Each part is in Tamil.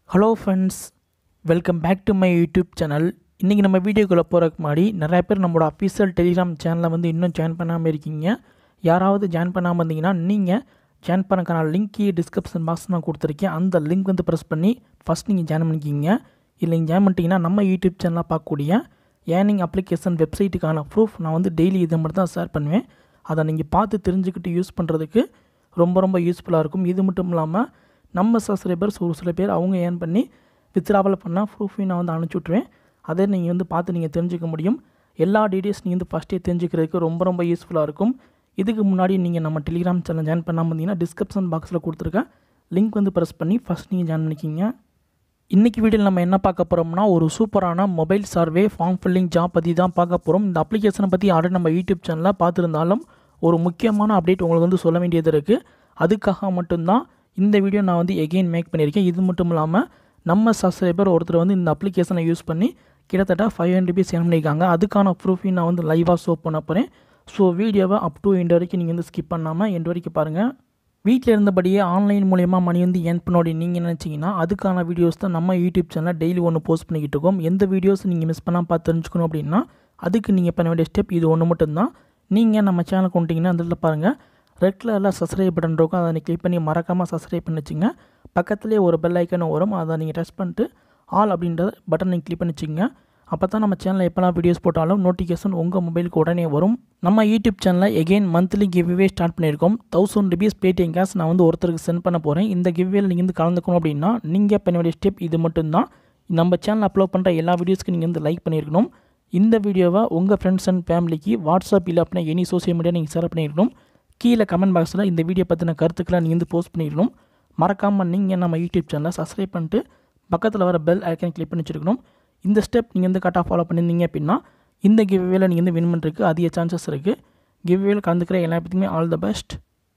hello friends welcome back to my YouTube channel இன்றைக்கி நம்ம வீடியோக்குள்ளே போகிறதுக்கு முன்னாடி நிறைய பேர் நம்மளோட அஃபீஷியல் டெலிகிராம் சேனலை வந்து இன்னும் ஜாயின் பண்ணாமல் இருக்கீங்க யாராவது ஜாயின் பண்ணாமல் இருந்தீங்கன்னா நீங்கள் ஜாயின் பண்ணக்கான லிங்க் டிஸ்கிரிப்ஷன் பாக்ஸ் நான் கொடுத்துருக்கேன் அந்த லிங்க் வந்து ப்ரெஸ் பண்ணி ஃபஸ்ட் நீங்கள் ஜாயின் பண்ணிக்கிங்க இல்லை நீங்கள் ஜாயின் பண்ணிட்டீங்கன்னா நம்ம யூடியூப் சேனலாக பார்க்கக்கூடிய ஏர்னிங் அப்ளிகேஷன் வெப்சைட்டுக்கான ப்ரூஃப் நான் வந்து டெய்லி இதை மட்டும் தான் ஷேர் பண்ணுவேன் அதை நீங்கள் பார்த்து தெரிஞ்சுக்கிட்டு யூஸ் பண்ணுறதுக்கு ரொம்ப ரொம்ப யூஸ்ஃபுல்லாக இருக்கும் இது மட்டும் இல்லாமல் நம்ம சப்ஸ்கிரைபர்ஸ் ஒரு சில பேர் அவங்க ஏர்ன் பண்ணி வித்ராவல் பண்ணால் ப்ரூஃபையும் நான் வந்து அனுப்பிச்சி விட்ருவேன் அதை நீங்கள் வந்து பார்த்து நீங்கள் தெரிஞ்சுக்க முடியும் எல்லா டீட்டெயில்ஸ் நீங்கள் வந்து ஃபஸ்ட்டே தெரிஞ்சுக்கிறதுக்கு ரொம்ப ரொம்ப யூஸ்ஃபுல்லாக இருக்கும் இதுக்கு முன்னாடி நீங்கள் நம்ம டெலிகிராம் சேனல் ஜாயின் பண்ணாமல் இருந்தீங்கன்னா டிஸ்கிரிப்ஷன் பாக்ஸில் கொடுத்துருக்கேன் லிங்க் வந்து ப்ரெஸ் பண்ணி ஃபஸ்ட் நீங்கள் ஜாயின் பண்ணிக்கிங்க இன்றைக்கி வீடியோவில் நம்ம என்ன பார்க்க போகிறோம்னா ஒரு சூப்பரான mobile survey form filling job பற்றி தான் பார்க்க போகிறோம் இந்த அப்ளிகேஷனை பற்றி ஆல்ரெடி நம்ம யூடியூப் சேனலில் பார்த்துருந்தாலும் ஒரு முக்கியமான அப்டேட் உங்களுக்கு வந்து சொல்ல வேண்டியது இருக்குது அதுக்காக மட்டும்தான் இந்த வீடியோ நான் வந்து எகெயின் மேக் பண்ணியிருக்கேன் இது மட்டும் இல்லாமல் நம்ம சப்ஸ்கிரைபர் ஒருத்தர் வந்து இந்த அப்ளிகேஷனை யூஸ் பண்ணி கிட்டத்தட்ட ஃபைவ் ஹண்ட்ரட் ருபீஸ் ஏர்ன் பண்ணியிருக்காங்க அதுக்கான ப்ரூஃபையும் நான் வந்து லைவாக ஷோ பண்ண போகிறேன் ஸோ வீடியோவை அப் டு எண்ட் வரைக்கும் நீங்கள் வந்து ஸ்கிப் பண்ணாமல் எண்ட் வரைக்கும் பாருங்கள் வீட்டில் இருந்தபடியே ஆன்லைன் மூலயமா மணி வந்து ஏர்ன் பண்ணோடி நீங்கள் நினச்சிங்கன்னா அதுக்கான வீடியோஸ் தான் நம்ம யூடியூப் சேனலில் டெய்லி ஒன்று போஸ்ட் பண்ணிக்கிட்டு இருக்கோம் எந்த வீடியோஸ் நீங்கள் மிஸ் பண்ணால் பார்த்து தெரிஞ்சுக்கணும் அப்படின்னா அதுக்கு நீங்கள் பண்ண வேண்டிய ஸ்டெப் இது ஒன்று மட்டும்தான் நீங்கள் நம்ம சேனலுக்கு வந்துட்டிங்கன்னா அந்த இடத்துல பாருங்கள் ரெட் கலரில் சப்ஸ்கிரைப் பட்டன் இருக்கும் அதை கிளிக் பண்ணி மறக்காமல் சப்ஸ்கிரைப் பண்ணி வச்சுங்க பக்கத்துலேயே ஒரு பெல் ஐக்கன் வரும் அதை நீங்கள் டச் பண்ணிட்டு ஆல் அப்படின்ற பட்டன் நீங்கள் கிளிக் பண்ணி வச்சுங்க அப்போ தான் நம்ம சேனலில் எப்போலாம் வீடியோஸ் போட்டாலும் நோட்டிஃபிகேஷன் உங்கள் மொபைலுக்கு உடனே வரும் நம்ம யூடியூப் சேனலில் எகெயின் மந்த்லி கிவ்வே ஸ்டார்ட் பண்ணியிருக்கோம் தௌசண்ட் ருபீஸ் பேடிஎம் கேஷ் நான் வந்து ஒருத்தருக்கு சென்ட் பண்ண போகிறேன் இந்த கிவ்வேல நீங்கள் வந்து கலந்துக்கணும் அப்படின்னா நீங்கள் பண்ண வேண்டிய ஸ்டெப் இது மட்டும்தான் நம்ம சேனல் அப்லோட் பண்ணுற எல்லா வீடியோஸ்க்கு நீங்கள் வந்து லைக் பண்ணியிருக்கணும் இந்த வீடியோவை உங்கள் ஃப்ரெண்ட்ஸ் அண்ட் ஃபேமிலிக்கு வாட்ஸ்அப் இல்லை அப்படின்னா எனி சோஷியல் மீடியா நீங்கள் ஷேர் பண்ணியிருக்கணும் கீழே கமெண்ட் பாக்ஸில் இந்த வீடியோ பற்றின கருத்துக்களை நீங்கள் வந்து போஸ்ட் பண்ணிடணும் மறக்காமல் நீங்கள் நம்ம யூடியூப் சேனலை சப்ஸ்கிரைப் பண்ணிட்டு பக்கத்தில் வர பெல் ஐக்கன் கிளிக் பண்ணி வச்சுருக்கணும் இந்த ஸ்டெப் நீங்கள் வந்து கரெக்டாக ஃபாலோ பண்ணியிருந்தீங்க அப்படின்னா இந்த கிவ்வேல நீங்கள் வந்து வின் பண்ணுறதுக்கு அதிக சான்சஸ் இருக்குது கிவ்வேல கலந்துக்கிற எல்லா பேத்துக்குமே ஆல் த பெஸ்ட்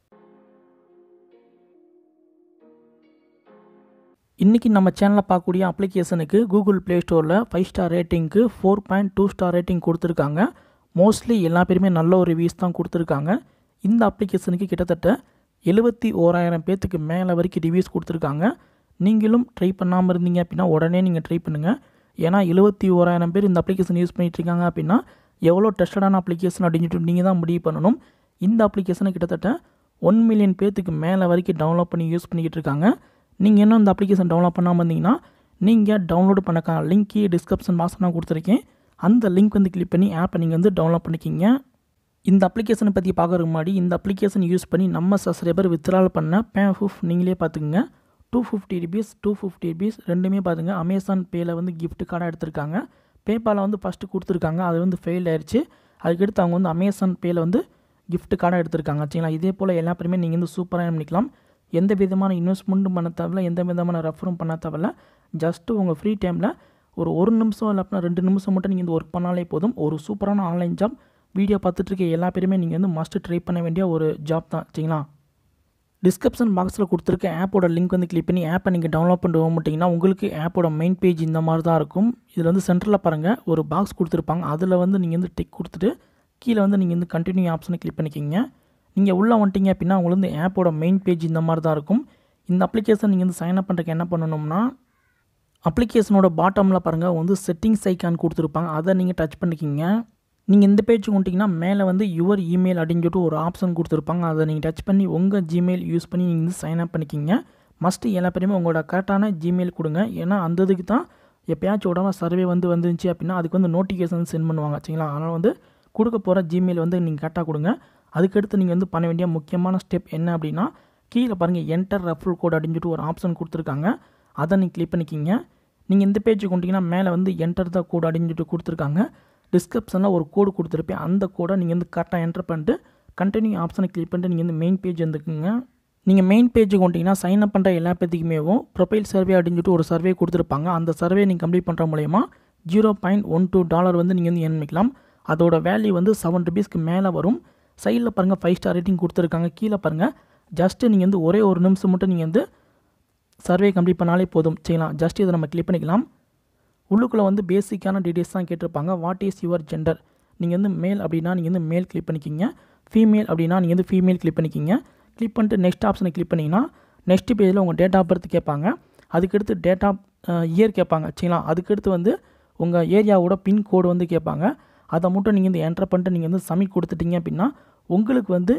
இன்றைக்கி நம்ம சேனலில் பார்க்கக்கூடிய அப்ளிகேஷனுக்கு கூகுள் ப்ளே ஸ்டோரில் ஃபைவ் ஸ்டார் ரேட்டிங்க்கு four point two star rating கொடுத்துருக்காங்க மோஸ்ட்லி எல்லா பேருமே நல்ல ஒரு ரிவ்யூஸ் தான் கொடுத்துருக்காங்க இந்த அப்ளிகேஷனுக்கு கிட்டத்தட்ட எழுபத்தி ஓராயிரம் பேர்த்துக்கு மேலே வரைக்கும் ரிவ்யூஸ் கொடுத்துருக்காங்க நீங்களும் ட்ரை பண்ணாமல் இருந்தீங்க அப்படின்னா உடனே நீங்கள் ட்ரை பண்ணுங்கள் ஏன்னா எழுபத்தி ஓராயிரம் பேர் இந்த அப்ளிகேஷன் யூஸ் பண்ணிகிட்ருக்காங்க அப்படின்னா எவ்வளோ டெஸ்டடான அப்ளிகேஷன் அப்படின்னு சொல்லிட்டு நீங்கள் தான் முடிவு பண்ணணும் இந்த அப்ளிகேஷனை கிட்டத்தட்ட ஒன் மில்லியன் பேர்த்துக்கு மேலே வரைக்கும் டவுன்லோட் பண்ணி யூஸ் பண்ணிக்கிட்டு இருக்காங்க நீங்கள் இன்னும் இந்த அப்ளிகேஷன் டவுன்லோட் பண்ணாமல் இருந்தீங்கன்னா நீங்கள் டவுன்லோட் பண்ணக்கான லிங்க்கு டிஸ்கிரிப்ஷன் பாக்ஸ் நான் கொடுத்துருக்கேன் அந்த லிங்க் வந்து கிளிக் பண்ணி ஆப்பை நீங்கள் வந்து டவுன்லோட் பண்ணிக்கிங்க இந்த அப்ளிகேஷனை பற்றி பார்க்குறதுக்கு முன்னாடி இந்த அப்ளிகேஷன் யூஸ் பண்ணி நம்ம சப்ஸ்கிரைபர் வித்ட்ரால் பண்ண பே ப்ரூஃப் நீங்களே பார்த்துக்குங்க two fifty rupees two fifty rupees ரெண்டுமே பார்த்துங்க அமேசான் பேயில் வந்து கிஃப்ட் கார்டாக எடுத்திருக்காங்க பேபாலில் வந்து ஃபஸ்ட்டு கொடுத்துருக்காங்க அது வந்து ஃபெயில் ஆயிடுச்சு அதுக்கடுத்து அவங்க வந்து அமேசான் பேயில் வந்து கிஃப்ட் கார்டாக எடுத்திருக்காங்க சரிங்களா இதே போல் எல்லா பேருமே நீங்கள் வந்து சூப்பராக பண்ணிக்கலாம் எந்த விதமான இன்வெஸ்ட்மெண்ட்டும் பண்ண தேவையில்ல எந்த விதமான ரெஃபரும் பண்ண தேவையில்ல ஜஸ்ட்டு உங்கள் ஃப்ரீ டைமில் ஒரு ஒரு நிமிஷம் இல்லை அப்படின்னா ரெண்டு நிமிஷம் மட்டும் நீங்கள் இந்த ஒர்க் பண்ணாலே போதும் ஒரு சூப்பரான ஆன்லைன் ஜாப் வீடியோ பார்த்துட்டு இருக்க எல்லா பேருமே நீங்கள் வந்து மஸ்ட் ட்ரை பண்ண வேண்டிய ஒரு ஜாப் தான் சரிங்களா டிஸ்கிரிப்ஷன் பாக்ஸில் கொடுத்துருக்க ஆப்போட லிங்க் வந்து கிளிக் பண்ணி ஆப்பை நீங்கள் டவுன்லோட் பண்ணிட்டு போக உங்களுக்கு ஆப்போட மெயின் பேஜ் இந்த மாதிரி தான் இருக்கும் இதில் வந்து சென்டரில் பாருங்கள் ஒரு பாக்ஸ் கொடுத்துருப்பாங்க அதில் வந்து நீங்கள் வந்து டிக் கொடுத்துட்டு கீழே வந்து நீங்கள் வந்து கண்டினியூ ஆப்ஷனை கிளிக் பண்ணிக்கிங்க நீங்கள் உள்ளே வந்துட்டீங்க அப்படின்னா உங்களுக்கு வந்து ஆப்போட மெயின் பேஜ் இந்த மாதிரி தான் இருக்கும் இந்த அப்ளிகேஷன் நீங்கள் வந்து சைன் அப் பண்ணுறதுக்கு என்ன பண்ணணும்னா அப்ளிகேஷனோட பாட்டமில் பாருங்கள் வந்து செட்டிங்ஸ் ஐக்கான் கொடுத்துருப்பாங்க அதை நீங்கள் டச் பண்ணிக்கிங்க நீங்கள் இந்த பேஜுக்கு வந்துட்டிங்கன்னா மேலே வந்து யுவர் இமெயில் அப்படின்னு சொல்லிட்டு ஒரு ஆப்ஷன் கொடுத்துருப்பாங்க அதை நீங்கள் டச் பண்ணி உங்கள் ஜிமெயில் யூஸ் பண்ணி நீங்கள் வந்து சைன் அப் பண்ணிக்கிங்க மஸ்ட்டு எல்லா பேருமே உங்களோட கரெக்டான ஜிமெயில் கொடுங்க ஏன்னா அந்த இதுக்கு தான் எப்போயாச்சும் உடம்பு சர்வே வந்து வந்துருந்துச்சு அப்படின்னா அதுக்கு வந்து நோட்டிஃபிகேஷன் சென்ட் பண்ணுவாங்க சரிங்களா அதனால் வந்து கொடுக்க போகிற ஜிமெயில் வந்து நீங்கள் கரெக்டாக கொடுங்க அதுக்கடுத்து நீங்கள் வந்து பண்ண வேண்டிய முக்கியமான ஸ்டெப் என்ன அப்படின்னா கீழே பாருங்கள் என்டர் ரெஃபரல் கோட் அப்படின்னு சொல்லிட்டு ஒரு ஆப்ஷன் கொடுத்துருக்காங்க அதை நீங்கள் கிளிக் பண்ணிக்கிங்க நீங்கள் இந்த பேஜுக்கு கொண்டிங்கன்னா மேலே வந்து என்டர் த கோட் அப்படின்னு சொல்லிட்டு கொடுத்துருக்காங்க டிஸ்கிரிப்ஷனில் ஒரு கோடு கொடுத்துருப்பேன் அந்த கோடை நீங்கள் வந்து கரெக்டாக என்டர் பண்ணிட்டு கண்டினியூ ஆப்ஷனை கிளிக் பண்ணிட்டு நீங்கள் வந்து மெயின் பேஜ் வந்துக்குங்க நீங்கள் மெயின் பேஜுக்கு வந்துட்டிங்கன்னா சைன் அப் பண்ணுற எல்லா பேத்துக்குமேவும் ப்ரொஃபைல் சர்வே அப்படின்னு சொல்லிட்டு ஒரு சர்வே கொடுத்துருப்பாங்க அந்த சர்வே நீங்கள் கம்ப்ளீட் பண்ணுற மூலயமா zero point one two dollar வந்து நீங்கள் வந்து எண்ணிக்கலாம் அதோட வேல்யூ வந்து செவன் ருபீஸ்க்கு மேலே வரும் சைடில் பாருங்கள் ஃபைவ் ஸ்டார் ரேட்டிங் கொடுத்துருக்காங்க கீழே பாருங்கள் ஜஸ்ட்டு நீங்கள் வந்து ஒரே ஒரு நிமிஷம் மட்டும் நீங்கள் வந்து சர்வே கம்ப்ளீட் பண்ணாலே போதும் செய்யலாம் ஜஸ்ட் இதை நம்ம கிளிக் பண்ணிக்கலாம் உள்ளுக்குள்ளே வந்து பேசிக்கான டீட்டெயில்ஸ் தான் கேட்டிருப்பாங்க வாட் இஸ் யுவர் ஜெண்டர் நீங்கள் வந்து மேல் அப்படின்னா நீங்கள் வந்து மேல் கிளிக் பண்ணிக்கிங்க ஃபீமேல் அப்படின்னா நீங்கள் வந்து ஃபீமேல் கிளிக் பண்ணிக்கிங்க கிளிக் பண்ணிட்டு நெக்ஸ்ட் ஆப்ஷனை கிளிக் பண்ணிங்கன்னா நெக்ஸ்ட் பேஜில் உங்கள் டேட் ஆஃப் பர்த் கேட்பாங்க அதுக்கடுத்து டேட்டா இயர் கேட்பாங்க சரிங்களா அதுக்கடுத்து வந்து உங்கள் ஏரியாவோட பின்கோடு வந்து கேட்பாங்க அதை மட்டும் நீங்கள் வந்து என்டர் பண்ணிட்டு நீங்கள் வந்து சப்மிட் கொடுத்துட்டீங்க அப்படின்னா உங்களுக்கு வந்து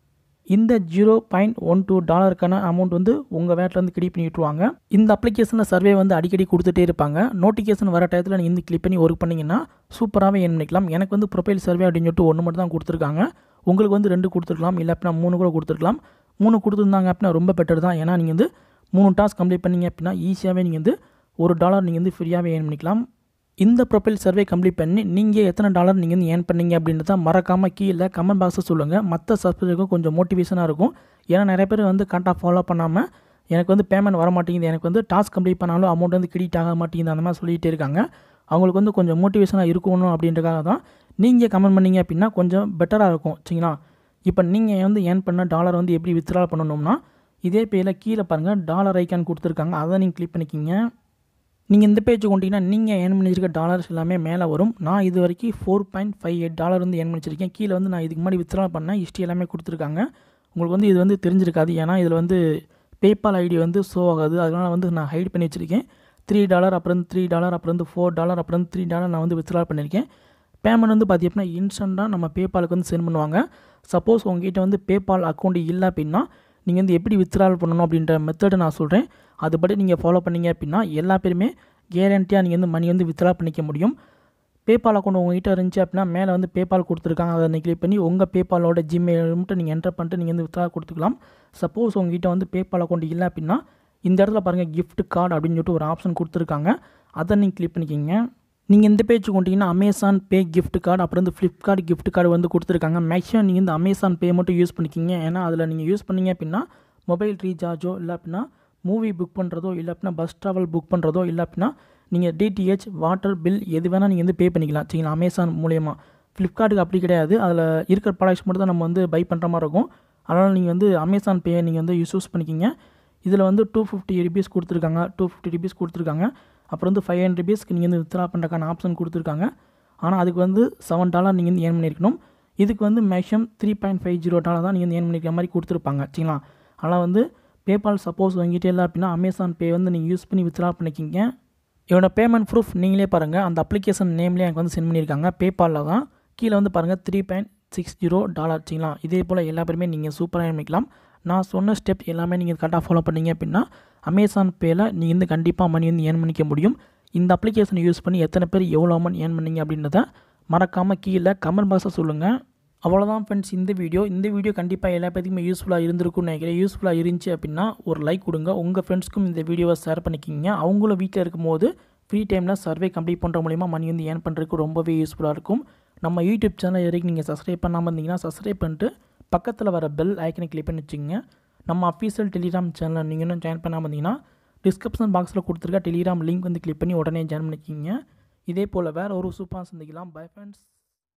இந்த ஜீரோ பாயிண்ட் ஒன் டூ டாலருக்கான அமௌண்ட் வந்து உங்கள் வேட்டிலேருந்து கிரெடிட் பண்ணி விட்டுருவாங்க இந்த அப்ளிகேஷனில் சர்வே வந்து அடிக்கடி கொடுத்துட்டே இருப்பாங்க நோட்டிஃபிகேஷன் வர டயத்தில் நீங்கள் வந்து கிளிக் பண்ணி ஒர்க் பண்ணிங்கன்னா சூப்பராகவே ஏன் பண்ணிக்கலாம் எனக்கு வந்து ப்ரொஃபைல் சர்வே அப்படின்னு சொல்லிட்டு ஒன்று மட்டும் தான் கொடுத்துருக்காங்க உங்களுக்கு வந்து ரெண்டு கொடுத்துருக்கலாம் இல்லை அப்படின்னா மூணு கூட கொடுத்துருக்கலாம் மூணு கொடுத்துருந்தாங்க அப்படின்னா ரொம்ப பெட்டர் தான் ஏன்னா நீங்கள் வந்து மூணு டாஸ்க் கம்ப்ளீட் பண்ணீங்க அப்படின்னா ஈஸியாகவே நீங்கள் வந்து ஒரு டாலர் நீங்கள் வந்து ஃப்ரீயாகவே ஏர்ன் பண்ணிக்கலாம் இந்த ப்ரொஃபைல் சர்வே கம்ப்ளீட் பண்ணி நீங்கள் எத்தனை டாலர் நீங்கள் வந்து ஏர்ன் பண்ணீங்க அப்படின்றத மறக்காமல் கீழே கமெண்ட் பாக்ஸில் சொல்லுங்கள் மற்ற சப்ஸ்கிரைபருக்கும் கொஞ்சம் மோட்டிவேஷனாக இருக்கும் ஏன்னா நிறைய பேர் வந்து கரெக்டாக ஃபாலோ பண்ணாமல் எனக்கு வந்து பேமெண்ட் வர மாட்டேங்குது எனக்கு வந்து டாஸ்க் கம்ப்ளீட் பண்ணாலும் அமௌண்ட் வந்து கிரெடிட் ஆக மாட்டேங்குது அந்த மாதிரி சொல்லிகிட்டே இருக்காங்க அவங்களுக்கு வந்து கொஞ்சம் மோட்டிவேஷனாக இருக்கணும் அப்படின்றக்காக தான் நீங்கள் கமெண்ட் பண்ணீங்க அப்படின்னா கொஞ்சம் பெட்டராக இருக்கும் சரிங்களா இப்போ நீங்கள் வந்து ஏர்ன் பண்ண டாலர் வந்து எப்படி வித்ட்ரா பண்ணணும்னா இதே பேரில் கீழே பாருங்கள் டாலர் ஐக்கான் கொடுத்துருக்காங்க அதை நீங்கள் கிளிக் பண்ணிக்கிங்க நீங்கள் இந்த பேஜ் கொண்டீங்கன்னா நீங்கள் ஏர்ன் பண்ணிச்சிருக்க டாலர்ஸ் எல்லாமே மேலே வரும் நான் இது வரைக்கும் four point five eight dollar வந்து ஏர்ன் பண்ணிச்சிருக்கேன் கீழே வந்து நான் இதுக்கு முன்னாடி வித்ட்ரா பண்ணேன் ஹிஸ்ட்ரி எல்லாமே கொடுத்துருக்காங்க உங்களுக்கு வந்து இது வந்து தெரிஞ்சிருக்காது ஏன்னா இதில் வந்து பேபால் ஐடி வந்து ஷோ ஆகாது அதனால் வந்து நான் ஹைட் பண்ணி வச்சுருக்கேன் த்ரீ டாலர் அப்புறம் த்ரீ டாலர் அப்புறம் வந்து ஃபோர் டாலர் அப்புறம் த்ரீ டாலர் நான் வந்து வித்ட்ரா பண்ணியிருக்கேன் பேமெண்ட் வந்து பார்த்தீங்கன்னா இன்ஸ்டண்ட்டாக நம்ம பேபாலுக்கு வந்து சென்ட் பண்ணுவாங்க சப்போஸ் உங்ககிட்ட வந்து பேபால் அக்கௌண்ட் இல்லை அப்படின்னா நீங்கள் வந்து எப்படி வித்ட்ரால் பண்ணணும் அப்படின்ற மெத்தடை நான் சொல்கிறேன் அதுபடி நீங்கள் ஃபாலோ பண்ணீங்க அப்படின்னா எல்லா பேருமே கேரண்டியாக நீங்கள் வந்து மணி வந்து வித்ட்ரா பண்ணிக்க முடியும் பேபால் அக்கௌண்ட் உங்ககிட்ட இருந்துச்சு அப்படின்னா மேலே வந்து பேபால் கொடுத்துருக்காங்க அதை நீங்கள் கிளிக் பண்ணி உங்கள் பேபாலோட ஜிமெயில் மட்டும் நீங்கள் என்டர் பண்ணிட்டு நீங்கள் வந்து வித்ட்ரா கொடுத்துக்கலாம் சப்போஸ் உங்ககிட்ட வந்து பேபால் அக்கௌண்ட் இல்லை அப்படின்னா இந்த இடத்துல பாருங்கள் gift கார்டு அப்படின்னு சொல்லிட்டு ஒரு ஆப்ஷன் கொடுத்துருக்காங்க அதை நீங்கள் கிளிக் பண்ணிக்கிங்க நீங்கள் இந்த பேஜ் கொண்டீங்கன்னா அமேசான் பே gift கார்டு அப்புறம் வந்து ஃப்ளிப்கார்ட் gift கார்டு வந்து கொடுத்துருக்காங்க மேக்ஸிமம் நீங்கள் இந்த அமேசான் பே மட்டும் யூஸ் பண்ணிக்கிங்க ஏன்னா அதில் நீங்கள் யூஸ் பண்ணீங்க அப்படின்னா மொபைல் ரீசார்ஜோ இல்லை அப்படின்னா மூவி புக் பண்ணுறதோ இல்லை அப்படின்னா பஸ் ட்ராவல் புக் பண்ணுறதோ இல்லை அப்படின்னா நீங்கள் டிடிஹெச் வாட்டர் பில் எது வேணால் நீங்கள் வந்து பே பண்ணிக்கலாம் சரிங்களா அமேசான் மூலயமா ஃப்ளிப்கார்ட்டுக்கு அப்படி கிடையாது அதில் இருக்கிற ப்ராடக்ட்ஸ் மட்டும் தான் நம்ம வந்து பை பண்ணுற மாதிரி இருக்கும் அதனால் நீங்கள் வந்து அமேசான் பே நீங்கள் வந்து யூஸ் பண்ணிக்கிங்க இதில் வந்து டூ ஃபிஃப்டி ருபீஸ் கொடுத்துருக்காங்க டூ ஃபிஃப்டி ருபீஸ் கொடுத்துருக்காங்க அப்புறம் வந்து ஃபைவ் ஹண்ட்ரட் ருபீஸ்க்கு நீங்கள் வந்து வித்ரா பண்ணுறக்கான ஆப்ஷன் கொடுத்துருக்காங்க ஆனால் அதுக்கு வந்து செவன் டாலர் நீங்கள் வந்து ஏர்ன் பண்ணியிருக்கணும் இதுக்கு வந்து maximum three point five zero dollar தான் நீங்கள் வந்து ஏர்ன் பண்ணிக்கிற மாதிரி கொடுத்துருப்பாங்க சரிங்களா ஆனால் வந்து பேபால் சப்போஸ் வாங்கிட்டே இல்லை அப்படின்னா அமேசான் பே வந்து நீங்கள் யூஸ் பண்ணி வித்ரா பண்ணிக்கிங்க என்னோட பேமெண்ட் ப்ரூஃப் நீங்களே பாருங்கள் அந்த அப்ளிகேஷன் நேம்லேயே எனக்கு வந்து சென்ட் பண்ணியிருக்காங்க பேபாலில் தான் கீழே வந்து பாருங்கள் three point six zero dollar சரிங்களா இதே போல் எல்லா பேருமே நீங்கள் சூப்பராக பண்ணிக்கலாம் நான் சொன்ன ஸ்டெப் எல்லாமே நீங்கள் கரெக்டாக ஃபாலோ பண்ணீங்க அப்படின்னா அமேசான் பேயில் நீங்கள் வந்து கண்டிப்பாக மணி வந்து ஏர்ன் பண்ணிக்க முடியும் இந்த அப்ளிகேஷனை யூஸ் பண்ணி எத்தனை பேர் எவ்வளோ அமௌண்ட் ஏர்ன் பண்ணீங்க அப்படின்றத மறக்காமல் கீழே கமெண்ட் பாக்ஸில் சொல்லுங்கள் அவ்வளோதான் ஃப்ரெண்ட்ஸ் இந்த வீடியோ இந்த வீடியோ கண்டிப்பாக எல்லா பேத்துக்குமே யூஸ்ஃபுல்லாக இருந்திருக்கும்னு நினைக்கிறேன் யூஸ்ஃபுல்லாக இருந்துச்சு அப்படின்னா ஒரு லைக் கொடுங்க உங்கள் ஃப்ரெண்ட்ஸ்க்கும் இந்த வீடியோவை ஷேர் பண்ணிக்கிங்க அவங்களும் வீட்டில் இருக்கும்போது ஃப்ரீ டைமில் சர்வே கம்ப்ளீட் பண்ணுற மூலிமா மணி வந்து ஏர்ன் பண்ணுறதுக்கு ரொம்பவே யூஸ்ஃபுல்லாக இருக்கும் நம்ம யூடியூப் சேனல் வரைக்கும் நீங்கள் சப்ஸ்கிரைப் பண்ணாமல் இருந்தீங்கன்னா சப்ஸ்கிரைப் பண்ணிட்டு பக்கத்தில் வர பெல் ஐக்கனை கிளிக் பண்ணி வச்சுங்க நம்ம அஃபீஷியல் டெலிகிராம் சேனலில் நீங்கள் இன்னும் ஜாயின் பண்ணாமல் இருந்தீங்கன்னா டிஸ்கிரிப்ஷன் பாக்ஸில் கொடுத்துருக்க டெலிகிராம் லிங்க் வந்து கிளிக் பண்ணி உடனே ஜாயின் பண்ணிக்கிங்க இதே போல் வேறு ஒரு சூப்பராக சந்திக்கலாம் பை ஃப்ரெண்ட்ஸ்